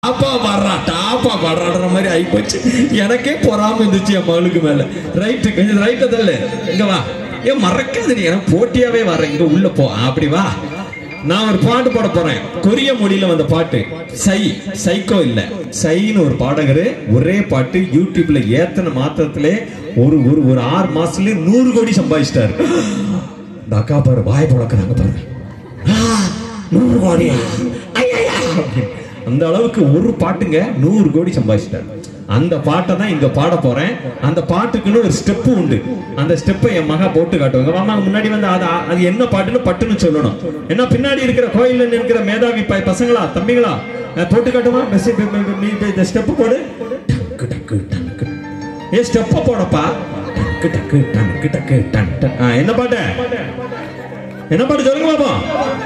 டாப்பா பாடுறா டாப்பா பாடுறான்ற மாதிரி ஆயிப்போச்சு எனக்கே பொறாம இருந்துச்சு என் மகளுக்கு மேல ரைட்டு கொஞ்சம் ரைட்டு தள்ளு இங்க வா ஏன் மறக்காது நீ எனக்கு போட்டியாவே வர்றேன் இங்க உள்ள போ அப்படி வா நான் ஒரு பாட்டு பாட போறேன் கொரிய மொழியில வந்த பாட்டு சை சைக்கோ இல்ல சைன்னு ஒரு பாடகரு ஒரே பாட்டு யூடியூப்ல ஏத்தன மாத்திரத்திலே ஒரு ஒரு ஒரு ஆறு மாசத்துலயே நூறு கோடி சம்பாதிச்சிட்டாரு இந்த அக்கா பாரு வாய் பழக்கிறாங்க பாரு ஆ, நூறு கோடி ஐயையா. அந்த அளவுக்கு ஒரு பாட்டுங்க நூறு கோடி சம்பாதிச்சிட்டாரு அந்த பாட்டை தான் இங்க பாட போறேன் அந்த பாட்டுக்குன்னு ஒரு ஸ்டெப் உண்டு அந்த ஸ்டெப்பை என் மகா போட்டு காட்டுவாங்க மாமா முன்னாடி வந்து அது அது என்ன பாட்டுன்னு பட்டுன்னு சொல்லணும் ஏன்னா பின்னாடி இருக்கிற கோயில்ல இருக்கிற மேதாவி ப- பசங்களா தம்பிங்களா அஹ் போட்டு காட்டுமா மெஸ்ஸி பி- பி- பி- நீ இப்ப இந்த ஸ்டெப் போடு டக்கு டக்கு டக்கு ஏ ஸ்டெப்ப போடப்பா டக்கு டக்கு டக்கு டக்கு டன் டன். ஆ, என்ன பாட்டு என்ன பாட்டு சொல்லுங்க பாப்போம்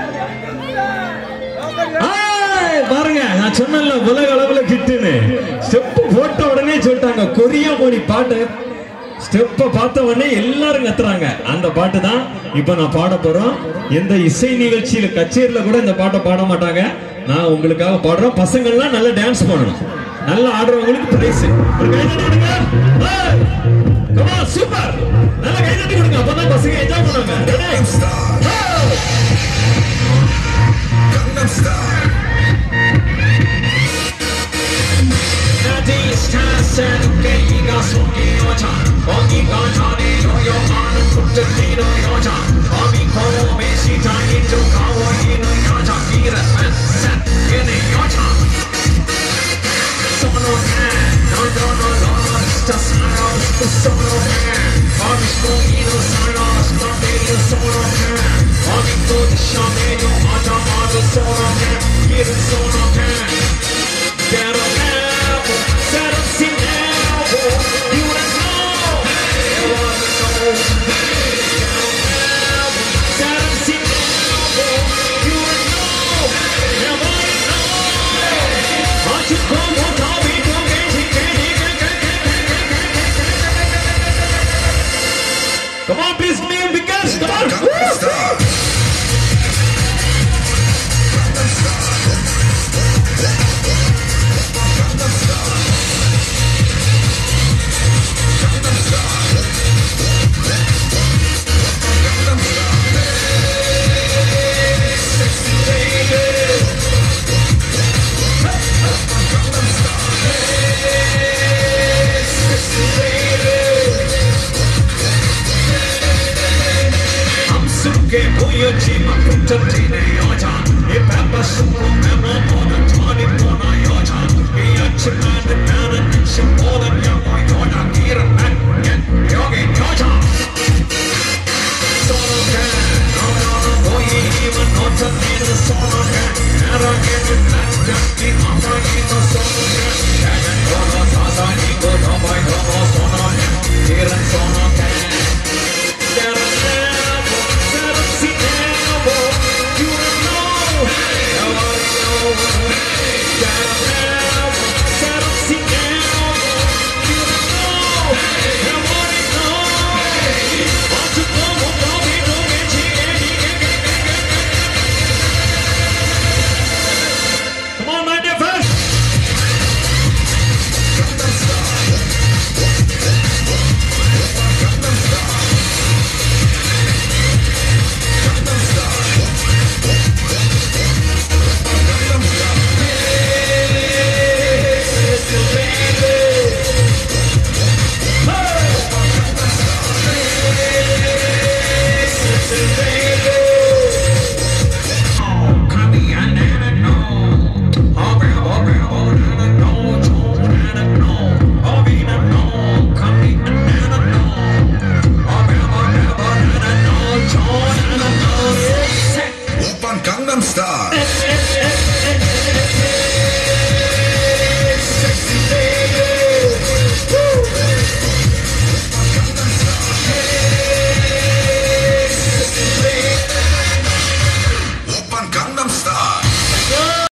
ஆய், பாருங்க நான் சொன்னேன்ல உலக அளவுல கிட்டுன்னு ஸ்டெப் போட்ட உடனே சொல்லிட்டாங்க கொரிய மொழி பாட்டு ஸ்டெப்ப பார்த்த உடனே எல்லாரும் கத்துறாங்க அந்த பாட்டு தான் இப்ப நான் பாட போறோம் எந்த இசை நிகழ்ச்சியில கச்சேரியில கூட இந்த பாட்டை பாட மாட்டாங்க நான் உங்களுக்காக பாடுறோம் பசங்கள்லாம் நல்லா டான்ஸ் பண்ணணும் நல்லா ஆடுறவங்களுக்கு பிரைஸ் ஒரு கை தட்டி கொடுங்க ஏய், come on, super நல்லா கை தட்டி கொடுங்க அப்பதான் பசங்க என்ஜாய் பண்ணுவாங்க Ready? Hey! Come on, please, me and Vikas, come on. Woo! 함께 보여지만 꿈쩍지네 여자 이 바빠 숨고 메모